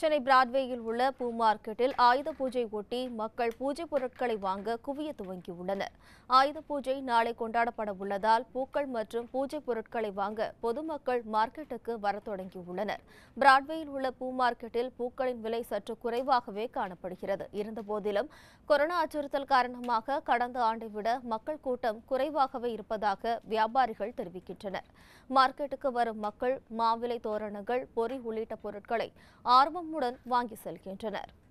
சென்னை பிராட்வேயில் உள்ள பூ மார்க்கெட்டில் ஆயுத பூஜை ஒட்டி மக்கள் பூஜை பொருட்களை வாங்க குவிய துவங்கியுள்ளனர் ஆயுத பூஜை நாளை கொண்டாடப்பட உள்ளதால் பூக்கள் மற்றும் பூஜை பொருட்களை வாங்க பொதுமக்கள் மார்க்கெட்டுக்கு வரத் தொடங்கியுள்ளனர் பிராட்வேயில் உள்ள பூ மார்க்கெட்டில் பூக்களின் விலை சற்று குறைவாகவே காணப்படுகிறது இருந்தபோதிலும் கொரோனா அச்சுறுத்தல் காரணமாக கடந்த ஆண்டை விட மக்கள் கூட்டம் குறைவாகவே இருப்பதாக வியாபாரிகள் தெரிவிக்கின்றனர் மார்க்கெட்டுக்கு வரும் மக்கள் மாவிலை தோரணங்கள் பொறி உள்ளிட்ட பொருட்களை ஆர்வமுடன் வாங்கி செல்கின்றனர்